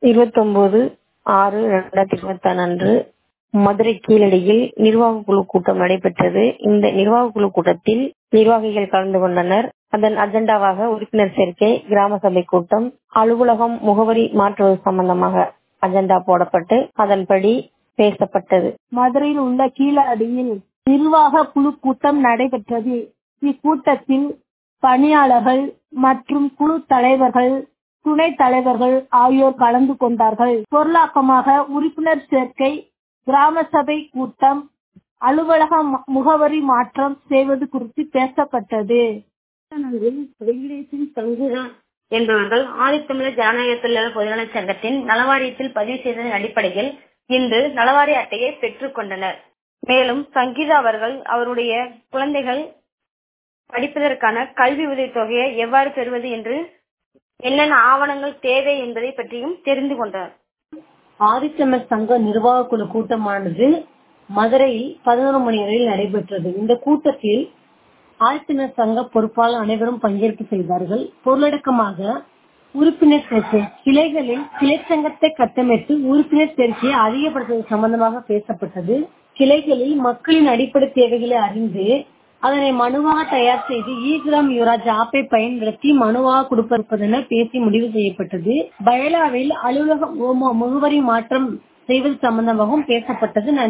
இருபத்தொன்பது ஆறு ரெண்டாயிரத்தி இருபத்தாறு அன்று மதுரை கீழடியில் நிர்வாக குழு கூட்டம் நடைபெற்றது இந்த நிர்வாக குழு கூட்டத்தில் நிர்வாகிகள் கலந்து கொண்டனர் அதன் அஜெண்டாவாக உறுப்பினர் சேர்க்கை கிராம சபை கூட்டம் அலுவலகம் முகவரி மாற்றுவது சம்பந்தமாக அஜெண்டா போடப்பட்டு அதன்படி பேசப்பட்டது மதுரையில் உள்ள கீழடியில் நிர்வாக குழு கூட்டம் நடைபெற்றது இக்கூட்டத்தில் பணியாளர்கள் மற்றும் குழு தலைவர்கள் துணைத் தலைவர்கள் ஆகியோர் கலந்து கொண்டார்கள் பொருளாக்கமாக உறுப்பினர் சேர்க்கை கிராம சபை கூட்டம் அலுவலக முகவரி மாற்றம் செய்வது குறித்து பேசப்பட்டது வெங்கடேசன் சங்குரா என்பவர்கள் ஆதித்தமிழர் ஜனநாயக தொழிலாளர் பொதுநலச் சங்கத்தின் நலவாரியத்தில் பதிவு செய்ததன் அடிப்படையில் இன்று நலவாரிய அட்டையை பெற்றுக் கொண்டனர் மேலும் சங்கீதா அவர்கள் அவருடைய குழந்தைகள் படிப்பதற்கான கல்வி உதவித்தொகையை எவ்வாறு பெறுவது என்று என்னென்ன ஆவணங்கள் தேவை என்பதை பற்றியும் தெரிந்து கொண்டார் ஆதித்தமிழ் சங்க நிர்வாக குழு கூட்டமானது மதுரையில் பதினோரு மணி வரையில் நடைபெற்றது இந்த கூட்டத்தில் ஆதித்தமிழர் சங்க பொறுப்பாளர் அனைவரும் பங்கேற்பு செய்தார்கள் பொருளடக்கமாக உறுப்பினர் சேர்க்கை கிளைகளில் கிளைச்சங்கத்தை கட்டமைத்து உறுப்பினர் சேர்க்கையை அதிகப்படுத்துவது சம்பந்தமாக பேசப்பட்டது கிளைகளில் மக்களின் அடிப்படை தேவைகளை அறிந்து அதனை மனுவாக தயார் செய்து இ கிராம் யுவராஜ் ஆப்பை பயன்படுத்தி மனுவாக கொடுப்பதென பேசி முடிவு செய்யப்பட்டது பயலாவில் அலுவலக முகவரி மாற்றம் செய்வது சம்பந்தமாகவும் பேசப்பட்டது